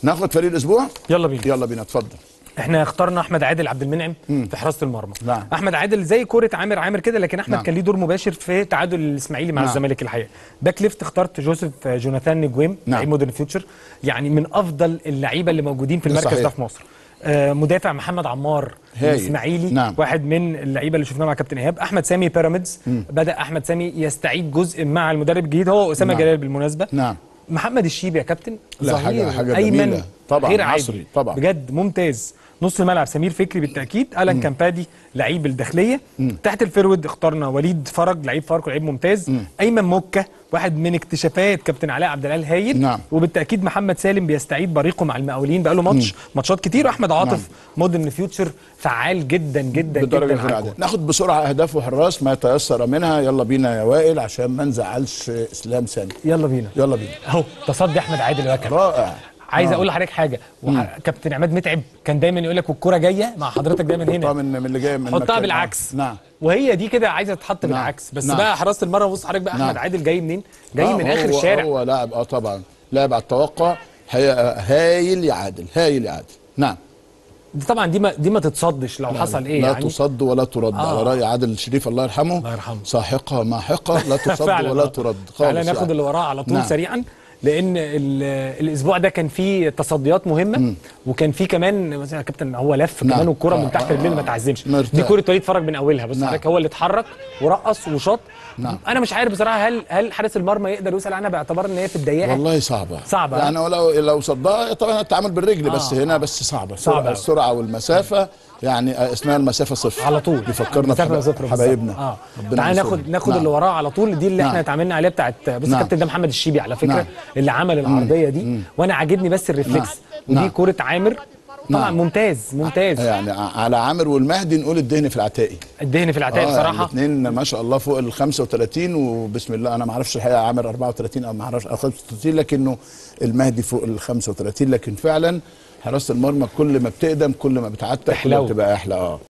ناخد فريق الاسبوع يلا بينا يلا بينا اتفضل احنا اخترنا احمد عادل عبد المنعم في حراسه المرمى نعم. احمد عادل زي كوره عامر عامر كده لكن احمد نعم. كان ليه دور مباشر في تعادل الاسماعيلي مع نعم. الزمالك الحقيقه باك ليفت اخترت جوزيف جوناثان نجويم نعم. لعيب مودرن فيوتشر يعني من افضل اللعيبه اللي موجودين في ده المركز صحيح. ده في مصر آه، مدافع محمد عمار هايل. الاسماعيلي نعم. واحد من اللعيبه اللي شفناها مع كابتن ايهاب احمد سامي بيراميدز بدا احمد سامي يستعيد جزء مع المدرب الجديد هو اسامه نعم. جلال بالمناسبه نعم محمد الشيبي يا كابتن لا، ظهير حاجة- حاجة ايمن جميلة. طبعاً، غير عصري، عادي طبعاً. بجد ممتاز نص الملعب سمير فكري بالتاكيد الان كامبادي لعيب الداخليه تحت الفيرود اخترنا وليد فرج لعيب فاركو لعيب ممتاز ايمن موكا واحد من اكتشافات كابتن علاء عبد العال هايل نعم. وبالتاكيد محمد سالم بيستعيد بريقه مع المقاولين بقى له ماتش ماتشات كتير واحمد عاطف مودرن فيوتشر فعال جدا جدا بالدرجه جدا في على العدد الكورة. ناخد بسرعه اهداف وحراس ما تيسر منها يلا بينا يا وائل عشان ما نزعلش اسلام سامي يلا بينا يلا بينا اهو تصدي احمد عادل وكل رائع عايز آه. اقول لحضرتك حاجه وح... كابتن عماد متعب كان دايما يقول لك والكوره جايه مع حضرتك دايما حطها هنا من من اللي جاي من حطها المكان. بالعكس نعم وهي دي كده عايزه تتحط نعم. بالعكس بس نعم. بقى حراسه المرمى بص حضرتك بقى نعم. احمد عادل جاي منين جاي آه، من هو- اخر الشارع هو لاعب اه طبعا لاعب على التوقع هي هايل يعادل هايل يعادل نعم دي طبعا دي ما دي ما تتصدش لو حصل ايه لا يعني تصد ولا ترد آه. على راي عادل الشريف الله يرحمه الله يرحمه. ساحقه ماحقه لا تصد فعلا ولا آه. ترد خالص تعالى ناخد يعني. اللي وراه على طول نعم. سريعا لان ال- الاسبوع ده كان فيه تصديات مهمه وكان فيه كمان مثلا يا كابتن هو لف نعم. كمان والكره آه، من تحت آه، رجليه آه. ما تعزمش مرتاح. دي كوره وليد فرج من اولها بص نعم. حضرتك هو اللي اتحرك ورقص وشاط نعم. انا مش عارف بصراحه هل هل حارس المرمى يقدر يسال عنها باعتبار ان هي في الضيقه والله صعبة صعبة. يعني ولو لو صدها طبعا التعامل بالرجل بس آه، هنا بس صعبة صعبة السرعة, أوي. السرعة والمسافة يعني اثناء المسافة صفر على طول يفكرنا مسافة بحبا- صفر بالظبط. حبايبنا اه ربنا تعالى ينصرهم. ناخد ناخد نعم. اللي وراه على طول دي اللي نعم. احنا اتعاملنا عليها بتاعت بص نعم. الكابتن ده محمد الشيبي على فكره نعم. اللي عمل العرضيه دي وانا عاجبني بس الريفلكس ودي نعم. كوره عامر طبعا نعم. ممتاز ممتاز يعني ع- على عامر والمهدي نقول الدهن في العتائي الدهن في العتاق بصراحه الاثنين ما شاء الله فوق ال 35 وبسم الله انا ما اعرفش الحقيقه عامر 34 او ما اعرفش او 35 لكنه المهدي فوق ال 35 لكن فعلا حراسه المرمى كل ما بتقدم كل ما بتعتق كل ما تحلو. بتبقى احلى اه